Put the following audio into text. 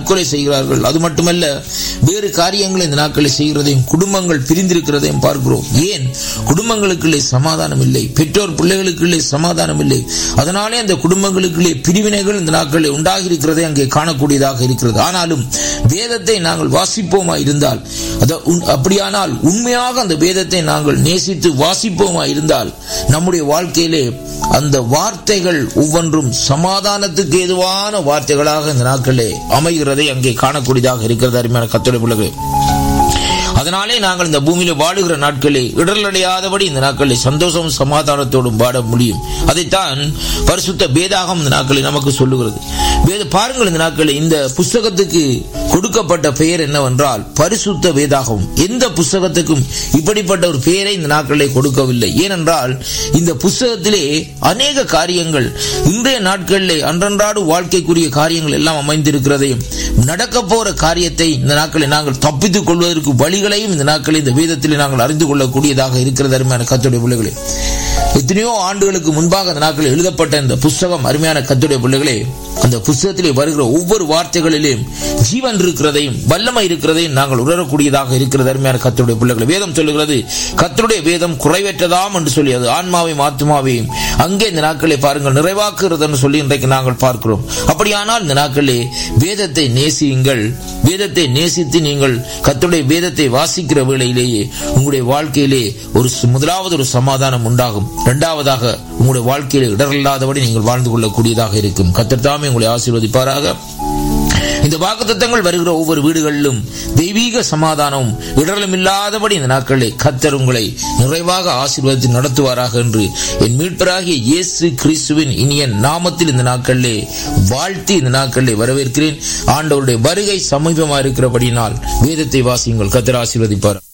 கொலை செய்கிறார்கள் அது மட்டுமல்ல வேறு காரியங்களை இந்த நாட்களில் செய்கிறதையும் குடும்பங்கள் பிரிந்திருக்கிறதையும் பார்க்கிறோம் ஏன் குடும்பங்களுக்குள்ளே சமாதானம் இல்லை பெற்றோர் பிள்ளைகளுக்குள்ளே சமாதானம் இல்லை அதனாலே அந்த குடும்பங்களுக்குள்ளே பிரிவினைகள் இந்த நாட்களில் உண்டாகி இருக்கிறதை அங்கே காணக்கூடியதாக இருக்கிறது ஆனாலும் வேதத்தை நாங்கள் வாசிப்போமா இருந்தால் அப்படியானால் உண்மையாக அந்த வேதத்தை நாங்கள் நேசித்து வாசிப்போமா இருந்தால் நம்முடைய வாழ்க்கையிலே அந்த வார்த்தைகள் ஒவ்வொன்றும் சமாதானத்துக்கு ஏதுவான வார்த்தைகளாக இந்த நாட்களே அமைகிறதை அங்கே காணக்கூடியதாக இருக்கிறது அருமையான கத்தோட பிள்ளைகள் அதனாலே நாங்கள் இந்த பூமியில வாழுகிற நாட்களே இடரடையாதபடி இந்த நாட்களில் சந்தோஷமும் சமாதானத்தோடும் பாட முடியும் அதைத்தான் பரிசுத்த பேதாகம் இந்த நாட்களில் நமக்கு சொல்லுகிறது வேத பாருங்கள் இந்த நாட்களில் இந்த புஸ்தகத்துக்கு கொடுக்கப்பட்ட பெயர் என்னவென்றால் பரிசுத்த வேதாகம் எந்த புஸ்தகத்துக்கும் இப்படிப்பட்ட ஒரு பெயரை இந்த நாட்களிலே கொடுக்கவில்லை ஏனென்றால் இந்த புஸ்தகத்திலே அநேக காரியங்கள் இன்றைய நாட்களிலே அன்றன்றாடு வாழ்க்கைக்குரிய காரியங்கள் எல்லாம் அமைந்திருக்கிறதையும் நடக்க போற காரியத்தை இந்த நாட்களில் நாங்கள் தப்பித்துக் கொள்வதற்கு வழிகளையும் இந்த நாட்களில் இந்த வேதத்தில் நாங்கள் அறிந்து கொள்ளக்கூடியதாக இருக்கிறது அருமையான கத்துடைய பிள்ளைகளே எத்தனையோ ஆண்டுகளுக்கு முன்பாக அந்த நாட்களில் எழுதப்பட்ட இந்த புஸ்தகம் அருமையான கத்துடைய பிள்ளைகளே அந்த புஸ்தகத்திலே வருகிற ஒவ்வொரு வார்த்தைகளிலும் ஜீவன் இருக்கிறதையும் வல்லமை இருக்கிறதையும் நாங்கள் உணரக்கூடியதாக இருக்கிறது அருமையான கத்தருடைய பிள்ளைகள் வேதம் சொல்லுகிறது கத்தருடைய வேதம் குறைவற்றதாம் என்று சொல்லி அது ஆன்மாவையும் ஆத்மாவையும் அங்கே இந்த நாட்களை பாருங்கள் நிறைவாக்குகிறது சொல்லி இன்றைக்கு நாங்கள் பார்க்கிறோம் அப்படியானால் இந்த நாட்களே வேதத்தை நேசியுங்கள் வேதத்தை நேசித்து நீங்கள் கத்தருடைய வேதத்தை வாசிக்கிற வேளையிலேயே உங்களுடைய வாழ்க்கையிலே ஒரு முதலாவது ஒரு சமாதானம் உண்டாகும் இரண்டாவதாக உங்களுடைய வாழ்க்கையில இடரில்லாதபடி நீங்கள் வாழ்ந்து கொள்ளக்கூடியதாக இருக்கும் கத்தர்தாமே உங்களை ஆசீர்வதிப்பாராக இந்த வாக்குத்தத்தங்கள் வருகிற ஒவ்வொரு வீடுகளிலும் தெய்வீக சமாதானம் இடரலும் இல்லாதபடி இந்த நாட்களை கத்தர் உங்களை நிறைவாக ஆசீர்வதித்து நடத்துவாராக என்று என் மீட்பராகிய இயேசு கிறிஸ்துவின் இனிய நாமத்தில் இந்த நாட்களிலே வாழ்த்தி இந்த நாட்களிலே வரவேற்கிறேன் ஆண்டவருடைய வருகை சமீபமாக இருக்கிறபடியினால் வேதத்தை வாசியுங்கள் கத்தர் ஆசீர்வதிப்பார்